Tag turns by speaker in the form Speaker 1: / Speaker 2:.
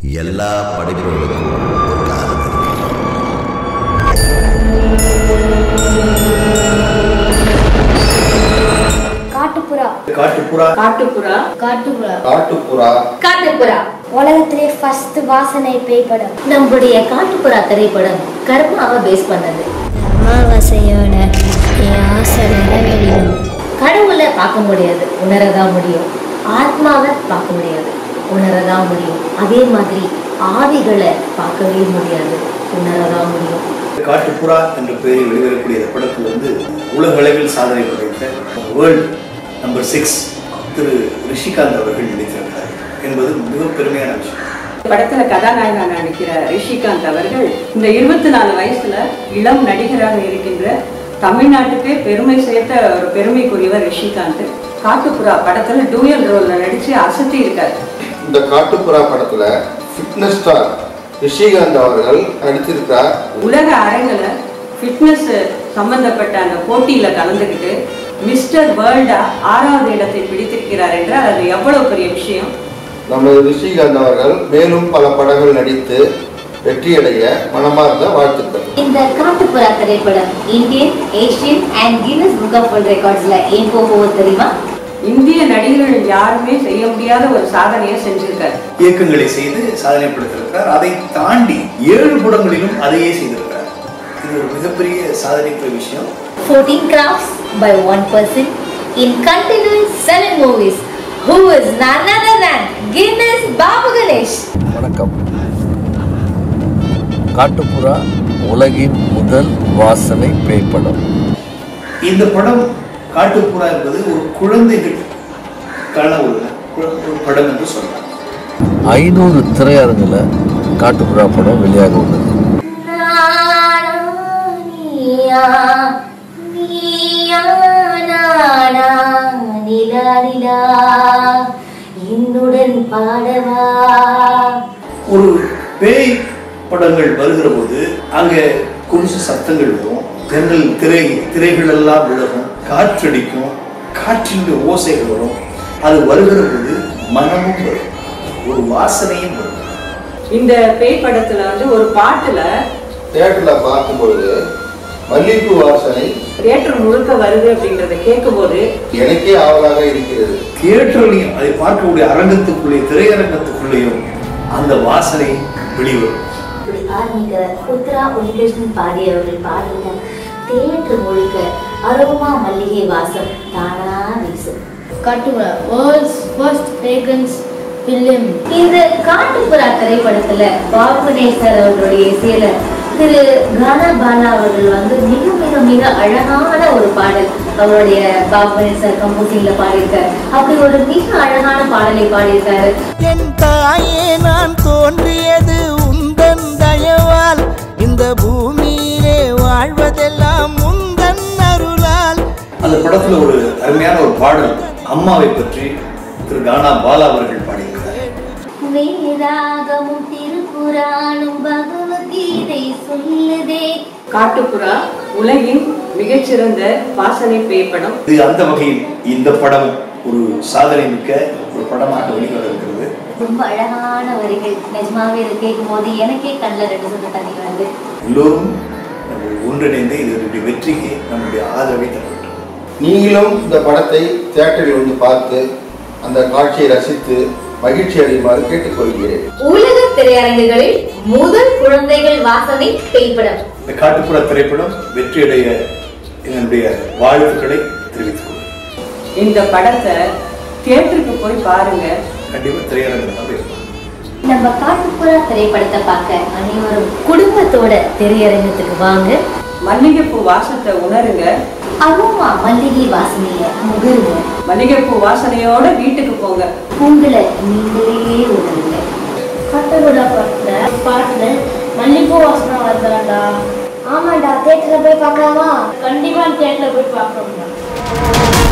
Speaker 1: எல்லா படைப்புகளுக்கும் ஒரு காலம் இருக்கு
Speaker 2: காட்டுப்புறா
Speaker 3: காட்டுப்புறா
Speaker 4: காட்டுப்புறா
Speaker 2: காட்டுப்புறா
Speaker 3: காட்டுப்புறா
Speaker 4: காட்டுப்புறா
Speaker 2: உலகத்திலே ஃபர்ஸ்ட் வாசனை பேய் படம்
Speaker 4: நம்முடைய காட்டுப்புறா திரைப்படம் கர்மாவை பேஸ் பண்ணது
Speaker 2: அமாவாசையோட என் ஆசை நிறைவேறிடும்
Speaker 4: கடவுளை பார்க்க முடியாது உணரதான் முடியும் ஆத்மாவை பார்க்க முடியாது உணரதான் முடியும் அதே மாதிரி ஆவிகளை பார்க்கவே முடியாது உணரதான் முடியும்
Speaker 3: காட்டுப்புறா என்ற பெயரில் வெளிவரக்கூடிய இந்த படத்தில் வந்து உலக அளவில் சாதனை படைத்த world number six Thiru Rishikanth அவர்கள் நடித்திருக்கிறார் என்பது மிக பெருமையான விஷயம்
Speaker 5: படத்துல கதாநாயகனா நடிக்கிற ரிஷிகாந்த் அவர்கள் இந்த இருபத்தி நாலு வயசுல இளம் நடிகராக இருக்கின்ற தமிழ்நாட்டுக்கே பெருமை சேர்த்த ஒரு பெருமைக்குரியவர் ரிஷிகாந்த் காட்டுப்புறா படத்துல டூயல் ரோல்ல நடிச்சு அசத்தி இருக்காரு
Speaker 6: இந்த காட்டுப்புறா படத்துல ஃபிட்னஸ் ஸ்டார் ரிஷிகாந்த் அவர்கள் நடித்திருக்கிறார்
Speaker 5: உலக அரங்கில் ஃபிட்னஸ் சம்பந்தப்பட்ட அந்த போட்டியில கலந்துக்கிட்டு மிஸ்டர் வேர்ல்டா ஆறாவது இடத்தை பிடித்திருக்கிறார் என்றால் அது எவ்வளவு பெரிய விஷயம்
Speaker 6: நமது ரிஷிகாந்த் அவர்கள் மேலும் பல படங்கள் நடித்து வெற்றியடைய மனமார்ந்த வாழ்த்துக்கள்
Speaker 4: இந்த காட்டுப்புறா திரைப்படம் Indian Asian and Guinness book of world ரெக்கார்ட்ஸ்ல ஏன் போகுது தெரியுமா
Speaker 5: இந்திய நடிகர்கள் யாருமே செய்ய முடியாத ஒரு சாதனையை செஞ்சிருக்காரு
Speaker 3: இயக்கங்களை செய்து சாதனை படுத்திருக்கிறார் அதை தாண்டி ஏழு படங்களிலும் அதையே செய்திருக்கிறார் இது ஒரு மிகப்பெரிய சாதனைக்குரிய விஷயம்
Speaker 4: 14 crafts by one person in continuous seven movies. Who is none other than Guinness Babu Ganesh?
Speaker 7: வணக்கம் காட்டுப்புறா உலகின் முதல் வாசனை பேய்ப்படம்
Speaker 3: இந்த படம் காட்டுப்புறா என்பது ஒரு குழந்தைகளுக்கான ஒரு கு- ஒரு படம் என்று சொல்லலாம்
Speaker 7: ஐநூறு திரையரங்கில் காட்டுப்புறா படம் வெளியாக உள்ளது
Speaker 4: நானா, நீயா, நானா, நிலா, நிலா, என்னுடன் பாடவா
Speaker 3: ஒரு பேய் படங்கள் வருகிற போது அங்க கொஞ்சம் சத்தங்கள் வரும் ஜன்னல் திரை திரைகள் எல்லாம் விலகும் காற்றடிக்கும் காற்றின் ஓசைகள் வரும் அது வருகிற போது மனமும் வரும் ஒரு வாசனையும் வரும்
Speaker 5: இந்த பேய் படத்துல வந்து ஒரு பாட்டுல
Speaker 6: தியேட்டரில் பார்க்கும்பொழுது மல்லிகைப்பூ வாசனை
Speaker 5: தியேட்டர் முழுக்க வருது அப்படின்றத கேட்கும்போது
Speaker 6: எனக்கே ஆவலாக இருக்கிறது
Speaker 3: தியேட்டர்லையும் அதை பார்க்கக்கூடிய அரங்கத்துக்குள்ளே திரையரங்கத்துக்குள்ளேயும் அந்த வாசனை வெளிவரும்
Speaker 4: இப்படி ஆரம்பிக்கிற உத்ரா உன்கிருஷ்ணன் பாடியவர்கள் பாடல்கள் தேட்டர் முழுக்க அரோமா மல்லிகை வாசம் தானா வீசும்
Speaker 2: Kattupura world's first fragrance film
Speaker 4: இந்த காட்டுப்புறா திரைப்படத்துல பாபு கணேசர் அவர்களுடைய இசையில திரு கானா பாலா அவர்கள் வந்து மிக மிக மிக அழகான ஒரு பாடல் அவருடைய பாபு கணேசர் கம்போசிங்ல பாடியிருக்காரு அப்படி ஒரு மிக அழகான பாடலை பாடியிருக்காரு
Speaker 8: என் தாயே நான் தோன்றியது உந்தன் தயவால் இந்த பூமியிலே வாழ்வதெல்லாம் உந்தன் அருளால்
Speaker 3: அந்த படத்துல ஒரு அருமையான ஒரு பாடல் அம்மாவை பற்றி திரு கானா பாலா அவர்கள் பாடியிருக்கிறார்
Speaker 4: வேதாகமும் திருக்குறானும் பகவத்கீதை சொல்லுதே
Speaker 5: காட்டுப்புறா உலகின் மிகச்சிறந்த வாசனை பேய் படம்
Speaker 3: இது அந்த வகையில் இந்த படம் ஒரு சாதனை மிக்க ஒரு படமாக வெளிவர இருக்கிறது
Speaker 4: ரொம்ப அழகான வரிகள் நிஜமாவே இதை கேட்கும் போது எனக்கே கண்ணில் ரெண்டு சொந்த தண்ணி வருது
Speaker 3: எல்லோரும் நம்ம ஒன்றிணைந்து இதனுடைய வெற்றிக்கு நம்முடைய ஆதரவை தர வேண்டும்
Speaker 6: நீங்களும் இந்த படத்தை தியேட்டரில் வந்து பார்த்து அந்த காட்சியை ரசித்து மகிழ்ச்சி அடையுமாறு கேட்டுக்கொள்கிறேன்
Speaker 4: உலக திரையரங்குகளில் முதல் குழந்தைகள் வாசனை பேய்ப்படம்
Speaker 3: இந்த காட்டுப்புற திரைப்படம் வெற்றியடைய என்னுடைய வாழ்த்துக்களை தெரிவித்துக் கொள்கிறேன்
Speaker 5: இந்த படத்தை தியேட்டருக்கு போய் பாருங்க
Speaker 3: கண்டிப்பாக திரையரங்கமாக இருக்கும்
Speaker 4: நம்ம காட்டுப்புறா திரைப்படத்தை பார்க்க அனைவரும் குடும்பத்தோட திரையரங்கத்துக்கு வாங்க
Speaker 5: மல்லிகைப்பூ வாசத்தை உணருங்க
Speaker 4: அரோமா மல்லிகை வாசனைய முகருங்க
Speaker 5: மல்லிகைப்பூ வாசனையோட வீட்டுக்கு போங்க
Speaker 4: உங்களை நீங்களே உணருங்க
Speaker 2: காட்டுப்புறா பாட்டுல பாட்டுல மல்லிகைப்பூ வாசனை வருதாடா ஆமாடா தேட்டரில் போய் பார்க்கலாமா கண்டிப்பா தேட்டரில் போய் பார்க்கணும்டா